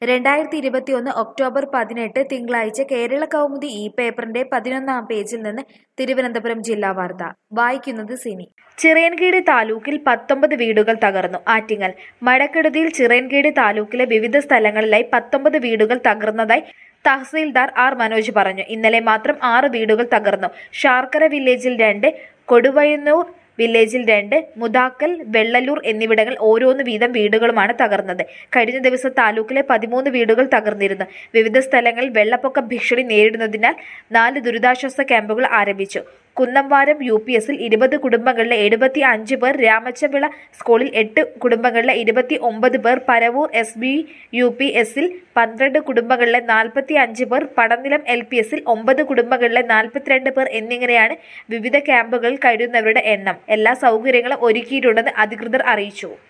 രണ്ടായിരത്തി ഇരുപത്തിയൊന്ന് ഒക്ടോബർ പതിനെട്ട് തിങ്കളാഴ്ച കേരള കൗമുദി ഈ പേപ്പറിന്റെ പതിനൊന്നാം പേജിൽ നിന്ന് തിരുവനന്തപുരം ജില്ലാ വാർത്ത വായിക്കുന്നത് സിനി ചിറയൻകീട് താലൂക്കിൽ പത്തൊമ്പത് വീടുകൾ തകർന്നു ആറ്റിങ്ങൽ മഴക്കെടുതിയിൽ ചിറയൻകീട് താലൂക്കിലെ വിവിധ സ്ഥലങ്ങളിലായി പത്തൊമ്പത് വീടുകൾ തകർന്നതായി തഹസീൽദാർ ആർ മനോജ് പറഞ്ഞു ഇന്നലെ മാത്രം ആറ് വീടുകൾ തകർന്നു ഷാർക്കര വില്ലേജിൽ രണ്ട് കൊടുവയന്നൂർ വില്ലേജിൽ രണ്ട് മുതാക്കൽ വെള്ളലൂർ എന്നിവിടങ്ങൾ ഓരോന്ന് വീതം വീടുകളുമാണ് തകർന്നത് കഴിഞ്ഞ ദിവസം താലൂക്കിലെ പതിമൂന്ന് വീടുകൾ തകർന്നിരുന്നു വിവിധ സ്ഥലങ്ങളിൽ വെള്ളപ്പൊക്ക ഭീഷണി നേരിടുന്നതിനാൽ നാല് ദുരിതാശ്വാസ ക്യാമ്പുകൾ ആരംഭിച്ചു കുന്നംവാരം യു പി എസിൽ ഇരുപത് കുടുംബങ്ങളിലെ എഴുപത്തി അഞ്ച് പേർ രാമച്ചവിള സ്കൂളിൽ എട്ട് കുടുംബങ്ങളിലെ ഇരുപത്തി ഒമ്പത് പേർ Paravur S B U P എസിൽ പന്ത്രണ്ട് കുടുംബങ്ങളിലെ നാൽപ്പത്തി അഞ്ച് പേർ പടനിലം എൽ പി എസിൽ ഒമ്പത് കുടുംബങ്ങളിലെ നാൽപ്പത്തിരണ്ട് പേർ എന്നിങ്ങനെയാണ് വിവിധ ക്യാമ്പുകളിൽ കഴിയുന്നവരുടെ എണ്ണം എല്ലാ സൗകര്യങ്ങളും ഒരുക്കിയിട്ടുണ്ടെന്ന് അധികൃതർ അറിയിച്ചു